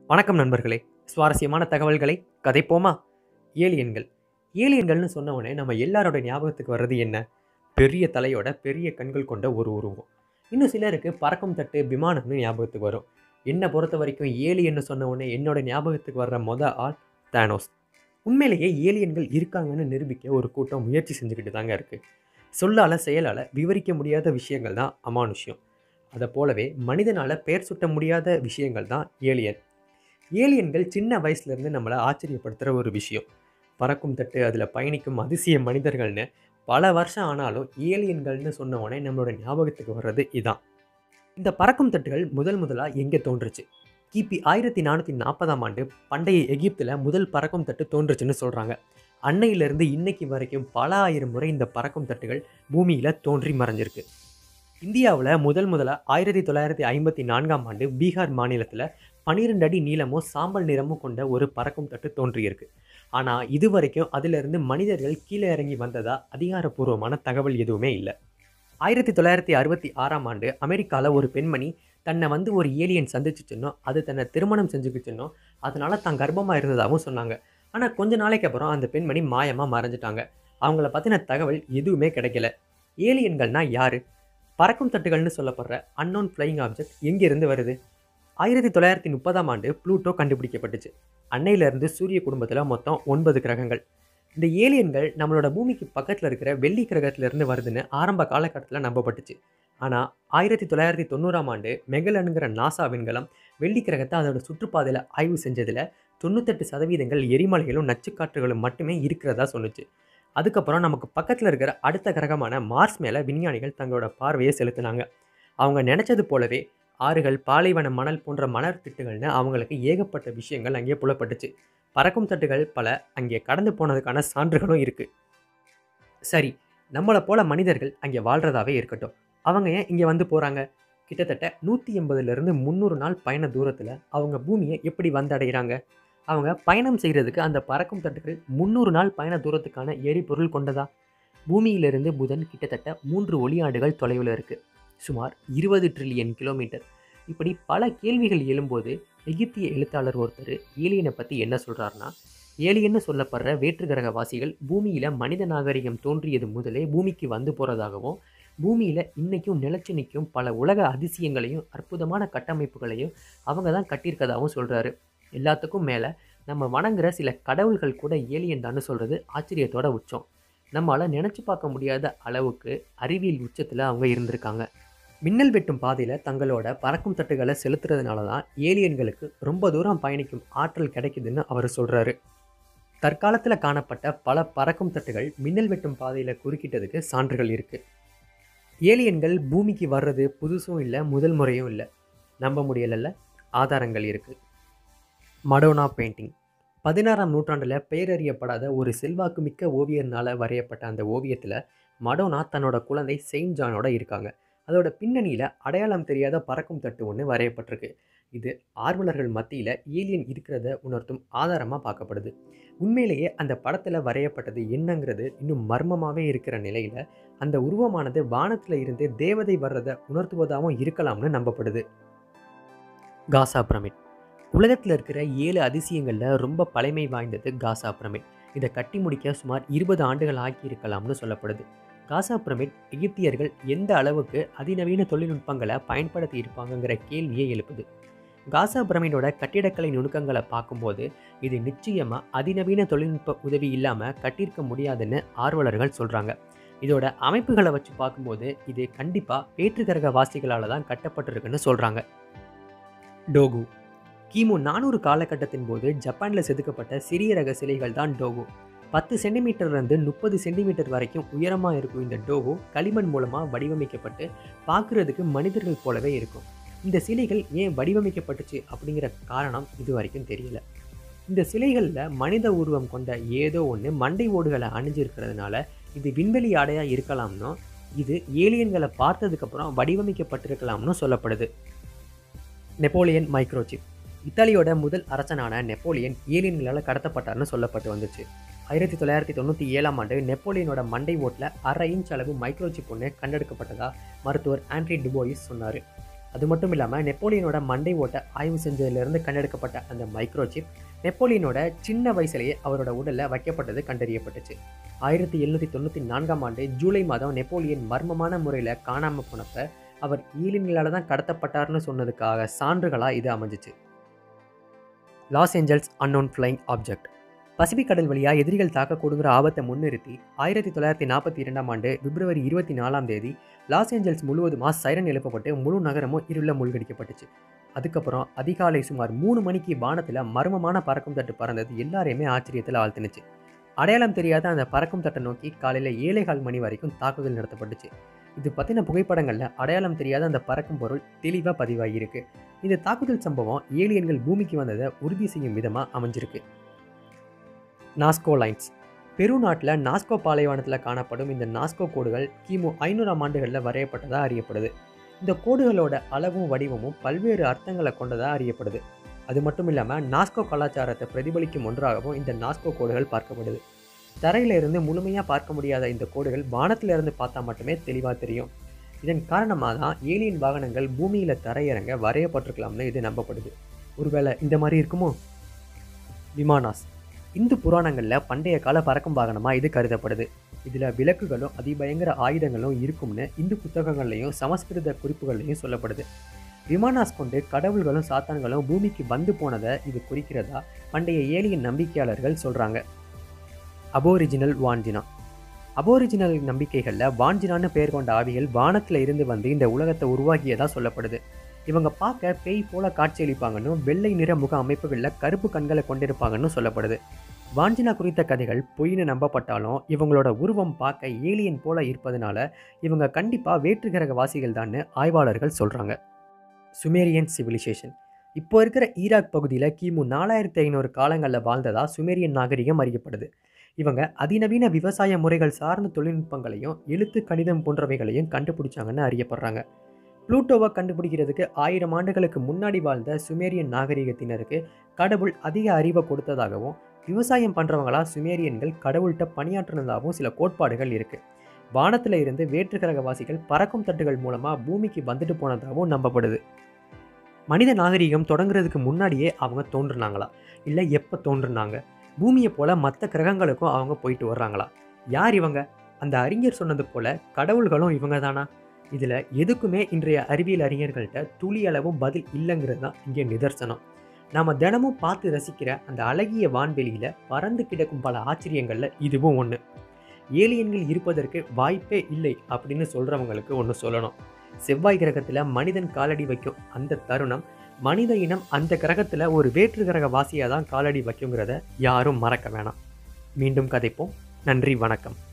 வணக்கம் நண்பர்களே சுவாரஸ்யமான தகவல்களை கதைப்போமா ஏலியன்கள் ஏலியன்கள்னு சொன்ன உடனே நம்ம எல்லாரோட ஞாபகத்துக்கு வர்றது என்ன பெரிய தலையோட பெரிய கண்கள் கொண்ட ஒரு உருவம் இன்னும் சிலருக்கு பறக்கும் தட்டு விமானம்னு ஞாபகத்துக்கு வரும் என்னை பொறுத்த வரைக்கும் ஏலியன்னு சொன்ன உடனே என்னோட ஞாபகத்துக்கு வர்ற மொத ஆள் தானோஸ் உண்மையிலேயே ஏலியன்கள் இருக்காங்கன்னு நிரூபிக்க ஒரு கூட்டம் முயற்சி செஞ்சுக்கிட்டு தாங்க இருக்குது சொல்லால் செயலால் விவரிக்க முடியாத விஷயங்கள் தான் அமானுஷ்யம் அதை போலவே மனிதனால் பெயர் சுட்ட முடியாத விஷயங்கள் தான் ஏலியன் ஏலியன்கள் சின்ன வயசுலேருந்து நம்மளை ஆச்சரியப்படுத்துகிற ஒரு விஷயம் பறக்கும் தட்டு அதில் பயணிக்கும் அதிசய மனிதர்கள்னு பல வருஷம் ஆனாலும் ஏலியன்கள்னு சொன்ன உடனே நம்மளோட ஞாபகத்துக்கு வர்றது இதான் இந்த பறக்கும் தட்டுகள் முதல் முதலாக எங்கே தோன்றுச்சு கிபி ஆயிரத்தி நானூற்றி நாற்பதாம் ஆண்டு பண்டைய எகிப்தில் முதல் பறக்கும் தட்டு தோன்றுச்சுன்னு சொல்கிறாங்க அன்னையிலிருந்து இன்னைக்கு வரைக்கும் பல ஆயிரம் முறை இந்த பறக்கும் தட்டுகள் பூமியில் தோன்றி மறைஞ்சிருக்கு இந்தியாவில் முதல் முதலாக ஆயிரத்தி தொள்ளாயிரத்தி ஐம்பத்தி நான்காம் ஆண்டு பீகார் மாநிலத்தில் பன்னிரெண்டு அடி நீளமும் சாம்பல் நிறமும் கொண்ட ஒரு பறக்கும் தட்டு தோன்றியிருக்கு ஆனால் இது வரைக்கும் அதிலிருந்து மனிதர்கள் கீழே இறங்கி வந்ததா அதிகாரப்பூர்வமான தகவல் எதுவுமே இல்லை ஆயிரத்தி தொள்ளாயிரத்தி அறுபத்தி ஆறாம் ஆண்டு அமெரிக்காவில் ஒரு பெண்மணி தன்னை வந்து ஒரு ஏலியன் சந்திச்சுச்சுன்னோ அது தன்னை திருமணம் செஞ்சுக்கிச்சுன்னோ அதனால தான் கர்ப்பமாக இருந்ததாகவும் சொன்னாங்க ஆனால் கொஞ்ச நாளைக்கு அப்புறம் அந்த பெண்மணி மாயமாக மறைஞ்சிட்டாங்க அவங்கள பற்றின தகவல் எதுவுமே கிடைக்கல ஏலியன்கள்னா யார் பறக்கும் தட்டுகள்னு சொல்லப்படுற அன்னோன் ஃப்ளையிங் ஆப்ஜெக்ட் எங்கேருந்து வருது ஆயிரத்தி தொள்ளாயிரத்தி முப்பதாம் ஆண்டு ப்ளூட்டோ கண்டுபிடிக்கப்பட்டுச்சு அன்னையிலேருந்து சூரிய குடும்பத்தில் மொத்தம் ஒன்பது கிரகங்கள் இந்த ஏலியன்கள் நம்மளோட பூமிக்கு பக்கத்தில் இருக்கிற வெள்ளி கிரகத்திலிருந்து வருதுன்னு ஆரம்ப காலகட்டத்தில் நம்பப்பட்டுச்சு ஆனால் ஆயிரத்தி தொள்ளாயிரத்தி தொண்ணூறாம் ஆண்டு மெகலனுங்கிற நாசா விண்கலம் வெள்ளி கிரகத்தை அதோட சுற்றுப்பாதையில் ஆய்வு செஞ்சதில் தொண்ணூத்தெட்டு சதவீதங்கள் எரிமலைகளும் நச்சுக்காற்றுகளும் மட்டுமே இருக்கிறதா சொன்னுச்சு அதுக்கப்புறம் நமக்கு பக்கத்தில் இருக்கிற அடுத்த கிரகமான மார்ஸ் மேலே விஞ்ஞானிகள் தங்களோட பார்வையை செலுத்தினாங்க அவங்க நினச்சது போலவே ஆறுகள் பாலைவன மணல் போன்ற மணல் திட்டுகள்னு அவங்களுக்கு ஏகப்பட்ட விஷயங்கள் அங்கே புலப்பட்டுச்சு பறக்கும் தட்டுகள் பல அங்கே கடந்து போனதுக்கான சான்றுகளும் இருக்குது சரி நம்மளை போல மனிதர்கள் அங்கே வாழ்கிறதாவே இருக்கட்டும் அவங்க ஏன் இங்கே வந்து போகிறாங்க கிட்டத்தட்ட நூற்றி எண்பதுலேருந்து முந்நூறு நாள் பயண தூரத்தில் அவங்க பூமியை எப்படி வந்தடைகிறாங்க அவங்க பயணம் செய்கிறதுக்கு அந்த பறக்கும் தட்டுகள் முந்நூறு நாள் பயண தூரத்துக்கான எரிபொருள் கொண்டதா பூமியிலிருந்து புதன் கிட்டத்தட்ட மூன்று ஒளியாண்டுகள் தொலைவில் இருக்குது சுமார் இருபது ட்ரில்லியன் கிலோமீட்டர் இப்படி பல கேள்விகள் எழும்போது எகிப்திய எழுத்தாளர் ஒருத்தர் ஏலியனை பற்றி என்ன சொல்கிறாருன்னா ஏலியன்னு சொல்லப்படுற வேற்று கிரகவாசிகள் பூமியில் மனித நாகரிகம் தோன்றியது முதலே பூமிக்கு வந்து போகிறதாகவும் பூமியில் இன்றைக்கும் நிலச்சி நிற்கும் பல உலக அதிசயங்களையும் அற்புதமான கட்டமைப்புகளையும் அவங்க தான் கட்டியிருக்கதாகவும் சொல்கிறாரு எல்லாத்துக்கும் மேலே நம்ம வணங்குற சில கடவுள்கள் கூட ஏலியன் தான்னு சொல்கிறது ஆச்சரியத்தோட உச்சம் நம்மளால் நினச்சி பார்க்க முடியாத அளவுக்கு அறிவியல் உச்சத்தில் அவங்க இருந்திருக்காங்க மின்னல் வெட்டும் பாதையில் தங்களோட பறக்கும் தட்டுகளை செலுத்துறதுனால தான் ஏலியன்களுக்கு ரொம்ப தூரம் பயணிக்கும் ஆற்றல் கிடைக்குதுன்னு அவர் சொல்கிறாரு தற்காலத்தில் காணப்பட்ட பல பறக்கும் தட்டுகள் மின்னல் வெட்டும் பாதையில் குறுக்கிட்டதுக்கு சான்றுகள் இருக்குது ஏலியன்கள் பூமிக்கு வர்றது புதுசும் இல்லை முதல் முறையும் இல்லை நம்ப முடியலைல்ல ஆதாரங்கள் இருக்குது மடோனா பெயிண்டிங் பதினாறாம் நூற்றாண்டில் பெயரறியப்படாத ஒரு செல்வாக்குமிக்க ஓவியர்னால் வரையப்பட்ட அந்த ஓவியத்தில் மடோனா தன்னோட குழந்தை செயின்ட் ஜானோட இருக்காங்க அதோட பின்னணியில் அடையாளம் தெரியாத பறக்கும் தட்டு ஒன்று வரையப்பட்டிருக்கு இது ஆர்வலர்கள் மத்தியில் ஏலியன் இருக்கிறத உணர்த்தும் ஆதாரமாக பார்க்கப்படுது உண்மையிலேயே அந்த படத்தில் வரையப்பட்டது என்னங்கிறது இன்னும் மர்மமாகவே இருக்கிற நிலையில் அந்த உருவமானது வானத்தில் இருந்து தேவதை வர்றதை உணர்த்துவதாகவும் இருக்கலாம்னு நம்பப்படுது காசா பிரமிட் உலகத்தில் இருக்கிற ஏழு அதிசயங்களில் ரொம்ப பழமை வாய்ந்தது காசா பிரமிட் இதை கட்டி முடிக்க சுமார் இருபது ஆண்டுகள் ஆகியிருக்கலாம்னு சொல்லப்படுது காசா பிரமிட் எகிப்தியர்கள் எந்த அளவுக்கு அதிநவீன தொழில்நுட்பங்களை பயன்படுத்தி இருப்பாங்கங்கிற கேள்வியை எழுப்புது காசா பிரமிடோட கட்டிடக்கலை நுணுக்கங்களை பார்க்கும்போது இது நிச்சயமாக அதிநவீன தொழில்நுட்ப உதவி இல்லாமல் கட்டியிருக்க முடியாதுன்னு ஆர்வலர்கள் சொல்கிறாங்க இதோட அமைப்புகளை வச்சு பார்க்கும்போது இது கண்டிப்பாக வேற்றுக்கிரக வாசிகளால் தான் கட்டப்பட்டிருக்குன்னு சொல்கிறாங்க டோகு கிமு நானூறு காலகட்டத்தின் போது ஜப்பானில் செதுக்கப்பட்ட சிறிய ரக சிலைகள் தான் டோகு பத்து சென்டிமீட்டர்லேருந்து முப்பது சென்டிமீட்டர் வரைக்கும் உயரமாக இருக்கும் இந்த டோகோ களிமண் மூலமாக வடிவமைக்கப்பட்டு பார்க்குறதுக்கு மனிதர்கள் போலவே இருக்கும் இந்த சிலைகள் ஏன் வடிவமைக்கப்பட்டுச்சு அப்படிங்கிற காரணம் இது வரைக்கும் தெரியல இந்த சிலைகளில் மனித உருவம் கொண்ட ஏதோ ஒன்று மண்டை ஓடுகளை அணிஞ்சிருக்கிறதுனால இது விண்வெளி ஆடையாக இருக்கலாம்னோ இது ஏலியன்களை பார்த்ததுக்கப்புறம் வடிவமைக்கப்பட்டிருக்கலாம்னு சொல்லப்படுது நெப்போலியன் மைக்ரோசிப் இத்தாலியோட முதல் அரசனான நெப்போலியன் ஏலியன்களால் கடத்தப்பட்டார்னு சொல்லப்பட்டு வந்துச்சு ஆயிரத்தி தொள்ளாயிரத்தி தொண்ணூற்றி ஏழாம் ஆண்டு நெப்போலியனோட மண்டை ஓட்டில் அரை இன்ச் அளவு மைக்ரோசிப் ஒன்று கண்டெடுக்கப்பட்டதா மருத்துவர் ஆண்ட்ரி டுபோயிஸ் சொன்னார் அது மட்டும் இல்லாமல் நெப்போலியனோட மண்டை ஓட்ட ஆய்வு செஞ்சதிலிருந்து கண்டெடுக்கப்பட்ட அந்த மைக்ரோசிப் நெப்போலியனோட சின்ன வயசுலேயே அவரோட உடலில் வைக்கப்பட்டது கண்டறியப்பட்டுச்சு ஆயிரத்தி எழுநூற்றி தொண்ணூற்றி நான்காம் ஆண்டு ஜூலை மாதம் நெப்போலியன் மர்மமான முறையில் காணாமல் போனப்ப அவர் ஈலின்களால் தான் கடத்தப்பட்டார்னு சொன்னதுக்காக சான்றுகளாக இது அமைஞ்சிச்சு Los Angeles unknown flying object Pacific கடல் வழியாக எதிரிகள் தாக்கக்கூடுங்கிற ஆபத்தை முன்னிறுத்தி ஆயிரத்தி தொள்ளாயிரத்தி நாற்பத்தி இரண்டாம் ஆண்டு பிப்ரவரி இருபத்தி நாலாம் தேதி லாஸ் ஏஞ்சல்ஸ் முழுவதுமாக சைரன் எழுப்பப்பட்டு முழு நகரமும் இருள மூழ்கடிக்கப்பட்டுச்சு அதுக்கப்புறம் அதிகாலை சுமார் மூணு மணிக்கு வானத்தில் மர்மமான பறக்கும் தட்டு பறந்தது எல்லாரையுமே ஆச்சரியத்தில் ஆழ்த்தினுச்சு அடையாளம் தெரியாத அந்த பறக்கும் தட்டை நோக்கி காலையில் ஏழை கால் மணி வரைக்கும் தாக்குதல் நடத்தப்பட்டுச்சு இது பற்றின புகைப்படங்களில் அடையாளம் தெரியாத அந்த பறக்கும் பொருள் தெளிவாக பதிவாகியிருக்கு இந்த தாக்குதல் சம்பவம் ஏலியன்கள் பூமிக்கு வந்ததை உறுதி செய்யும் விதமாக அமைஞ்சிருக்கு நாஸ்கோ லைன்ஸ் பெரு நாட்டில் நாஸ்கோ பாலைவனத்தில் காணப்படும் இந்த நாஸ்கோ கோடுகள் கிமு ஐநூறாம் ஆண்டுகளில் வரையப்பட்டதாக அறியப்படுது இந்த கோடுகளோட அளவும் வடிவமும் பல்வேறு அர்த்தங்களை கொண்டதாக அறியப்படுது அது மட்டும் இல்லாமல் நாஸ்கோ கலாச்சாரத்தை பிரதிபலிக்கும் ஒன்றாகவும் இந்த நாஸ்கோ கோடுகள் பார்க்கப்படுது தரையில இருந்து முழுமையாக பார்க்க முடியாத இந்த கோடுகள் வானத்துல இருந்து பார்த்தா மட்டுமே தெளிவாக தெரியும் இதன் காரணமாக தான் ஏலியன் வாகனங்கள் பூமியில் தரையிறங்க வரையப்பட்டிருக்கலாம்னு இது நம்பப்படுது ஒருவேளை இந்த மாதிரி இருக்குமோ விமானாஸ் இந்து புராணங்களில் பண்டைய கால பறக்கும் வாகனமாக இது கருதப்படுது இதில் விளக்குகளும் அதிபயங்கர ஆயுதங்களும் இருக்கும்னு இந்து புத்தகங்கள்லையும் சமஸ்கிருத குறிப்புகள்லையும் சொல்லப்படுது விமானாஸ் கொண்டு கடவுள்களும் சாத்தான்களும் பூமிக்கு வந்து போனதை இது குறிக்கிறதா பண்டைய ஏலியன் நம்பிக்கையாளர்கள் சொல்கிறாங்க அபோரிஜினல் வான்ஜினா அபோரிஜினல் நம்பிக்கைகளில் வான்ஜினான்னு பெயர் கொண்ட ஆவிகள் வானத்தில் இருந்து வந்து இந்த உலகத்தை உருவாக்கியதாக சொல்லப்படுது இவங்க பார்க்க பேய் போல காட்சியளிப்பாங்கன்னு வெள்ளை நிற முக அமைப்புகளில் கருப்பு கண்களை கொண்டிருப்பாங்கன்னு சொல்லப்படுது வாஞ்சினா குறித்த கதைகள் பொய்னு நம்பப்பட்டாலும் இவங்களோட உருவம் பார்க்க ஏலியன் போல இருப்பதனால இவங்க கண்டிப்பாக வேற்றுகிரக வாசிகள் தான்னு ஆய்வாளர்கள் சொல்கிறாங்க சுமேரியன் சிவிலைசேஷன் இப்போ இருக்கிற ஈராக் பகுதியில் கிமு நாலாயிரத்தி ஐநூறு காலங்களில் வாழ்ந்ததா சுமேரியன் நாகரிகம் அறியப்படுது இவங்க அதிநவீன விவசாய முறைகள் சார்ந்த தொழில்நுட்பங்களையும் எழுத்து கணிதம் போன்றவைகளையும் கண்டுபிடிச்சாங்கன்னு அறியப்படுறாங்க புளூட்டோவை கண்டுபிடிக்கிறதுக்கு ஆயிரம் ஆண்டுகளுக்கு முன்னாடி வாழ்ந்த சுமேரியன் நாகரிகத்தினருக்கு கடவுள் அதிக அறிவை கொடுத்ததாகவும் விவசாயம் பண்ணுறவங்களா சுமேரியன்கள் கடவுள்கிட்ட பணியாற்றினதாகவும் சில கோட்பாடுகள் இருக்குது வானத்தில் இருந்து வேற்றுக்கிரகவாசிகள் பறக்கும் தட்டுகள் மூலமாக பூமிக்கு வந்துட்டு போனதாகவும் நம்பப்படுது மனித நாகரிகம் தொடங்குறதுக்கு முன்னாடியே அவங்க தோன்றுனாங்களா இல்லை எப்போ தோன்றுனாங்க பூமியை போல மற்ற கிரகங்களுக்கும் அவங்க போயிட்டு வர்றாங்களா யார் இவங்க அந்த அறிஞர் சொன்னது போல கடவுள்களும் இவங்க தானா இதில் எதுக்குமே இன்றைய அறிவியல் அறிஞர்கள்ட்ட துளி அளவும் பதில் இல்லைங்கிறது தான் இங்கே நிதர்சனம் நாம் தினமும் பார்த்து ரசிக்கிற அந்த அழகிய வான்வெளியில் பறந்து கிடக்கும் பல ஆச்சரியங்களில் இதுவும் ஒன்று ஏலியன்கள் இருப்பதற்கு வாய்ப்பே இல்லை அப்படின்னு சொல்கிறவங்களுக்கு ஒன்று சொல்லணும் செவ்வாய் கிரகத்தில் மனிதன் காலடி வைக்கும் அந்த தருணம் மனித இனம் அந்த கிரகத்தில் ஒரு வேற்று கிரக வாசியாக தான் காலடி வைக்குங்கிறத யாரும் மறக்க வேணாம் மீண்டும் கதைப்போம் நன்றி வணக்கம்